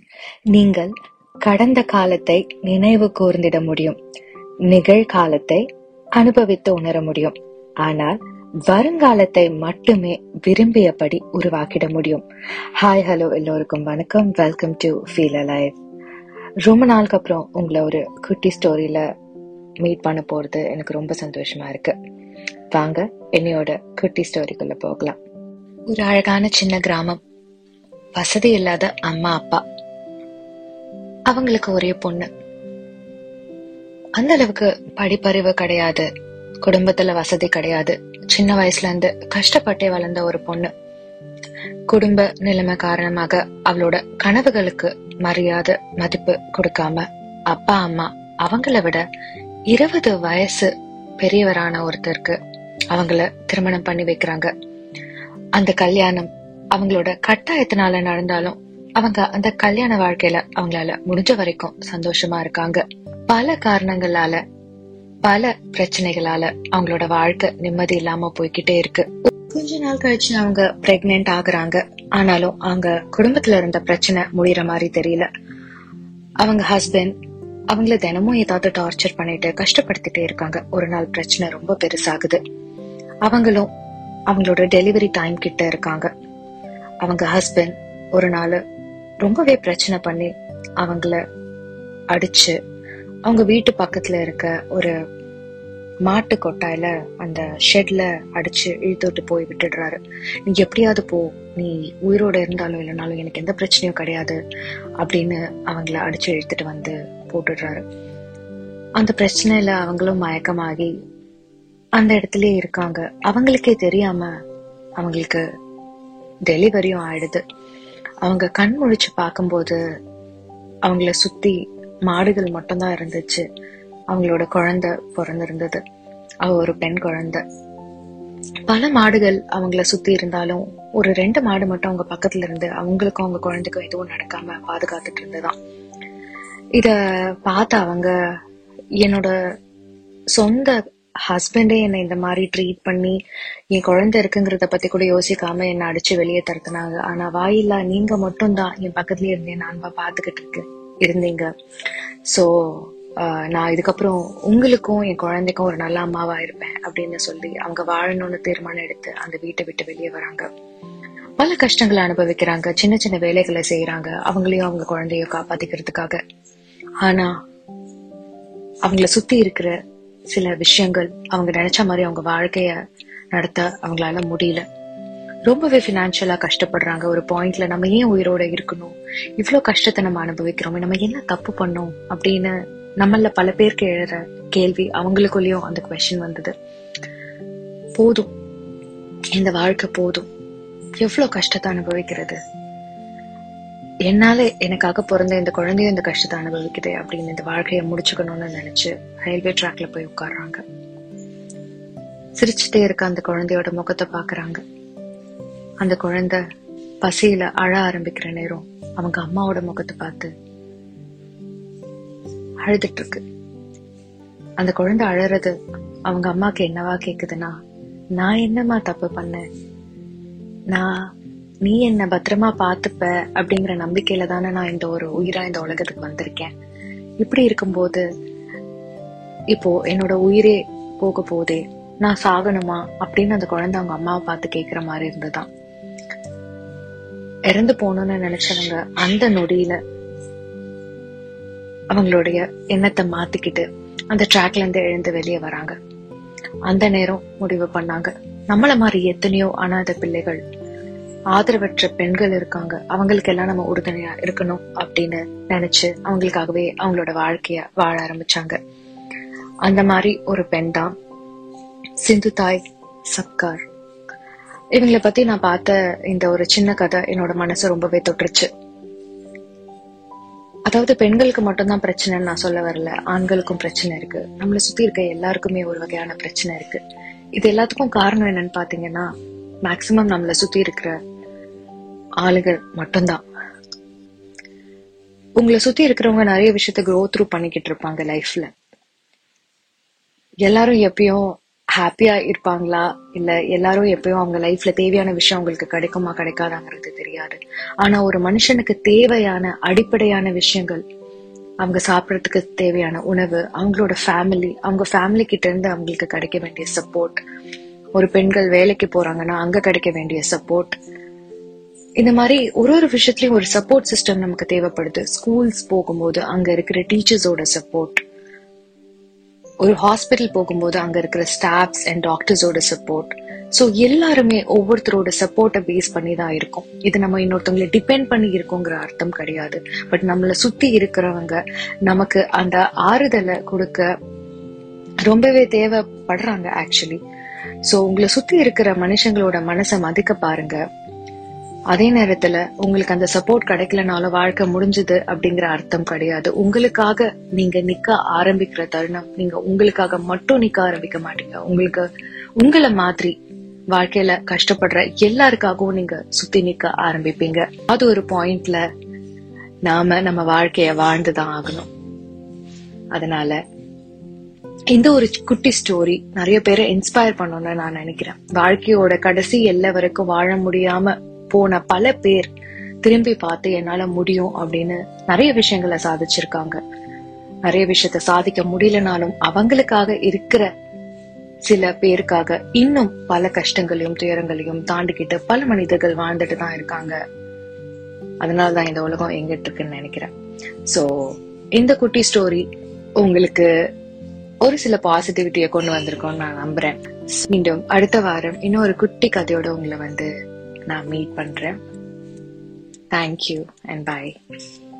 நீங்கள் கடந்த காலத்தை நினைவு கூர்ந்திட முடியும் நிகழ்காலத்தை அனுபவித்து உணர முடியும் ஆனால் வருங்காலத்தை மட்டுமே விரும்பியபடி உருவாக்கிட முடியும் ஹாய் ஹலோ எல்லோருக்கும் வணக்கம் வெல்கம் டு ஃபீல் அலைவ் ரொம்ப நாளுக்கு அப்புறம் உங்களை ஒரு குட்டி ஸ்டோரியில மீட் பண்ண போறது எனக்கு ரொம்ப சந்தோஷமா இருக்கு வாங்க என்னையோட குட்டி ஸ்டோரிக்குள்ள போகலாம் ஒரு அழகான சின்ன கிராமம் வசதி இல்லாத அம்மா அப்பா அவங்களுக்கு ஒரே பொண்ணு அந்த அளவுக்கு படிப்பறிவு கிடையாது குடும்பத்துல வசதி கிடையாது சின்ன வயசுல இருந்து கஷ்டப்பட்டே வளர்ந்த ஒரு பொண்ணு குடும்ப நிலைமை காரணமாக அவளோட கனவுகளுக்கு மரியாதை மதிப்பு கொடுக்காம அப்பா அம்மா அவங்கள விட இருபது வயசு பெரியவரான ஒருத்தருக்கு அவங்கள திருமணம் பண்ணி வைக்கிறாங்க அந்த கல்யாணம் அவங்களோட கட்டாயத்தினால நடந்தாலும் அவங்க அந்த கல்யாண வாழ்க்கையில அவங்களால முடிஞ்ச வரைக்கும் சந்தோஷமா இருக்காங்க பல காரணங்களால பல பிரச்சனைகளால அவங்களோட வாழ்க்கை நிம்மதி இல்லாம போய்கிட்டே இருக்கு கொஞ்ச நாள் கழிச்சு அவங்க பிரெக்னென்ட் ஆகுறாங்க ஆனாலும் அவங்க குடும்பத்துல இருந்த பிரச்சனை முடியற மாதிரி தெரியல அவங்க ஹஸ்பண்ட் அவங்கள தினமும் ஏதாவது டார்ச்சர் பண்ணிட்டு கஷ்டப்படுத்திட்டே இருக்காங்க ஒரு நாள் பிரச்சனை ரொம்ப பெருசாகுது அவங்களும் அவங்களோட டெலிவரி டைம் கிட்ட இருக்காங்க அவங்க ஹஸ்பண்ட் ஒரு நாள் ரொம்பவே பிரச்சனை பண்ணி அவங்கள அடிச்சு அவங்க வீட்டு பக்கத்துல இருக்க ஒரு மாட்டு கொட்டாயில அந்த ஷெட்ல அடிச்சு இழுத்துட்டு போய் விட்டுடுறாரு நீ எப்படியாவது போ நீ உயிரோட இருந்தாலும் இல்லைனாலும் எனக்கு எந்த பிரச்சனையும் கிடையாது அப்படின்னு அவங்கள அடிச்சு இழுத்துட்டு வந்து போட்டுடுறாரு அந்த பிரச்சனையில அவங்களும் மயக்கமாகி அந்த இடத்துலயே இருக்காங்க அவங்களுக்கே தெரியாம அவங்களுக்கு டெலிவரியும் ஆயிடுது அவங்க கண் முழிச்சு பார்க்கும்போது அவங்கள சுத்தி மாடுகள் மட்டும்தான் இருந்துச்சு அவங்களோட குழந்தை பிறந்திருந்தது அவ ஒரு பெண் குழந்தை பல மாடுகள் அவங்கள சுத்தி இருந்தாலும் ஒரு ரெண்டு மாடு மட்டும் அவங்க பக்கத்துல இருந்து அவங்களுக்கும் அவங்க குழந்தைக்கும் எதுவும் நடக்காம பாதுகாத்துட்டு இருந்ததாம் இத பார்த்து அவங்க என்னோட சொந்த ஹஸ்பண்டே என்னை இந்த மாதிரி ட்ரீட் பண்ணி என் குழந்தை இருக்குங்கிறத பத்தி கூட யோசிக்காம என்னை அடிச்சு வெளியே தரத்துனாங்க ஆனா வாயில்லா நீங்க மட்டும்தான் என் பக்கத்துலயே இருந்தேன் நான் பாத்துக்கிட்டு இருக்கு இருந்தீங்க சோ நான் இதுக்கப்புறம் உங்களுக்கும் என் குழந்தைக்கும் ஒரு நல்ல அம்மாவா இருப்பேன் அப்படின்னு சொல்லி அவங்க வாழணும்னு தீர்மானம் எடுத்து அந்த வீட்டை விட்டு வெளியே வராங்க பல கஷ்டங்களை அனுபவிக்கிறாங்க சின்ன சின்ன வேலைகளை செய்யறாங்க அவங்களையும் அவங்க குழந்தைய காப்பாத்திக்கிறதுக்காக ஆனா அவங்கள சுத்தி இருக்கிற சில விஷயங்கள் அவங்க நினைச்ச மாதிரி அவங்க வாழ்க்கைய நடத்த அவங்களால முடியல ரொம்பவே பினான்சியலா கஷ்டப்படுறாங்க ஒரு பாயிண்ட்ல நம்ம ஏன் உயிரோட இருக்கணும் இவ்வளவு கஷ்டத்தை நம்ம அனுபவிக்கிறோமே நம்ம என்ன தப்பு பண்ணோம் அப்படின்னு நம்மள பல பேருக்கு எழுற கேள்வி அவங்களுக்குள்ளயும் அந்த கொஸ்டின் வந்தது போதும் இந்த வாழ்க்கை போதும் எவ்வளவு கஷ்டத்தை அனுபவிக்கிறது என்னால எனக்காக பிறந்த இந்த குழந்தையும் இந்த கஷ்டத்தை அனுபவிக்குது அப்படின்னு இந்த வாழ்க்கையை முடிச்சுக்கணும்னு நினைச்சு ரயில்வே ட்ராக்ல போய் உட்கார்றாங்க சிரிச்சுட்டே இருக்க அந்த குழந்தையோட முகத்தை பாக்குறாங்க அந்த குழந்தை பசியில அழ ஆரம்பிக்கிற நேரம் அவங்க அம்மாவோட முகத்தை பார்த்து அழுதுட்டு இருக்கு அந்த குழந்தை அழறது அவங்க அம்மாக்கு என்னவா கேக்குதுன்னா நான் என்னம்மா தப்பு பண்ணேன் நான் நீ என்ன பத்திரமா பாத்துப்ப அப்படிங்கிற நம்பிக்கையில தானே நான் இந்த ஒரு உயிரா இந்த உலகத்துக்கு வந்திருக்கேன் இப்படி இருக்கும்போது இப்போ என்னோட உயிரே போக போதே நான் சாகணுமா அப்படின்னு அந்த குழந்தை அவங்க அம்மாவை பார்த்து கேக்குற மாதிரி இருந்துதான் இறந்து போகணும்னு நினைச்சவங்க அந்த நொடியில அவங்களுடைய எண்ணத்தை மாத்திக்கிட்டு அந்த ட்ராக்ல இருந்து எழுந்து வெளியே வராங்க அந்த நேரம் முடிவு பண்ணாங்க நம்மள மாதிரி எத்தனையோ அனாத பிள்ளைகள் ஆதரவற்ற பெண்கள் இருக்காங்க அவங்களுக்கு எல்லாம் நம்ம உறுதுணையா இருக்கணும் அப்படின்னு நினைச்சு அவங்களுக்காகவே அவங்களோட வாழ்க்கைய வாழ ஆரம்பிச்சாங்க அந்த மாதிரி ஒரு பெண் தான் சிந்து தாய் சப்கார் இவங்கள பத்தி நான் பார்த்த இந்த ஒரு சின்ன கதை என்னோட மனசு ரொம்பவே தொட்டுருச்சு அதாவது பெண்களுக்கு மட்டும்தான் பிரச்சனைன்னு நான் சொல்ல வரல ஆண்களுக்கும் பிரச்சனை இருக்கு நம்மளை சுத்தி இருக்க எல்லாருக்குமே ஒரு வகையான பிரச்சனை இருக்கு இது எல்லாத்துக்கும் காரணம் என்னன்னு பாத்தீங்கன்னா மேக்சிமம் நம்மளை சுத்தி இருக்கிற ஆளுகள் மட்டும்தான் உங்களை சுத்தி இருக்கிறவங்க நிறைய விஷயத்த க்ரோ த்ரூ பண்ணிக்கிட்டு இருப்பாங்க லைஃப்ல எல்லாரும் எப்பயும் ஹாப்பியா இருப்பாங்களா இல்ல எல்லாரும் எப்பயும் அவங்க லைஃப்ல தேவையான விஷயம் அவங்களுக்கு கிடைக்குமா கிடைக்காதாங்கிறது தெரியாது ஆனா ஒரு மனுஷனுக்கு தேவையான அடிப்படையான விஷயங்கள் அவங்க சாப்பிடறதுக்கு தேவையான உணவு அவங்களோட ஃபேமிலி அவங்க ஃபேமிலி கிட்ட இருந்து அவங்களுக்கு கிடைக்க வேண்டிய சப்போர்ட் ஒரு பெண்கள் வேலைக்கு போறாங்கன்னா அங்க கிடைக்க வேண்டிய சப்போர்ட் இந்த மாதிரி ஒரு ஒரு விஷயத்துலயும் ஒரு சப்போர்ட் சிஸ்டம் நமக்கு தேவைப்படுது ஸ்கூல்ஸ் போகும்போது அங்க இருக்கிற டீச்சர்ஸோட சப்போர்ட் ஒரு ஹாஸ்பிட்டல் போகும்போது அங்க இருக்கிற ஸ்டாஃப்ஸ் அண்ட் டாக்டர்ஸோட சப்போர்ட் ஸோ எல்லாருமே ஒவ்வொருத்தரோட சப்போர்ட்டை பேஸ் பண்ணி தான் இருக்கும் இது நம்ம இன்னொருத்தவங்களை டிபெண்ட் பண்ணி இருக்கோங்கிற அர்த்தம் கிடையாது பட் நம்மளை சுத்தி இருக்கிறவங்க நமக்கு அந்த ஆறுதலை கொடுக்க ரொம்பவே தேவைப்படுறாங்க ஆக்சுவலி ஸோ உங்களை சுத்தி இருக்கிற மனுஷங்களோட மனசை மதிக்க பாருங்க அதே நேரத்துல உங்களுக்கு அந்த சப்போர்ட் கிடைக்கலனாலும் வாழ்க்கை முடிஞ்சது அப்படிங்கிற அர்த்தம் கிடையாது உங்களுக்காக நீங்க நிக்க ஆரம்பிக்கிற தருணம் நீங்க உங்களுக்காக மட்டும் நிக்க ஆரம்பிக்க மாட்டீங்க உங்களுக்கு உங்களை மாதிரி வாழ்க்கையில கஷ்டப்படுற எல்லாருக்காகவும் நீங்க சுத்தி நிக்க ஆரம்பிப்பீங்க அது ஒரு பாயிண்ட்ல நாம நம்ம வாழ்க்கைய வாழ்ந்துதான் ஆகணும் அதனால இந்த ஒரு குட்டி ஸ்டோரி நிறைய பேரை இன்ஸ்பயர் பண்ணணும்னு நான் நினைக்கிறேன் வாழ்க்கையோட கடைசி எல்லை வரைக்கும் வாழ முடியாம போன பல பேர் திரும்பி பார்த்து என்னால முடியும் அப்படின்னு நிறைய விஷயங்களை சாதிச்சிருக்காங்க நிறைய விஷயத்த சாதிக்க முடியலனாலும் அவங்களுக்காக இருக்கிற சில பேருக்காக இன்னும் பல கஷ்டங்களையும் துயரங்களையும் தாண்டிக்கிட்டு பல மனிதர்கள் வாழ்ந்துட்டு தான் இருக்காங்க அதனாலதான் இந்த உலகம் எங்கிட்டு இருக்குன்னு நினைக்கிறேன் சோ இந்த குட்டி ஸ்டோரி உங்களுக்கு ஒரு சில பாசிட்டிவிட்டியை கொண்டு வந்திருக்கோம்னு நான் நம்புறேன் மீண்டும் அடுத்த வாரம் இன்னொரு குட்டி கதையோட உங்களை வந்து நான் மீட் பண்றேன் தேங்க்யூ அண்ட் பை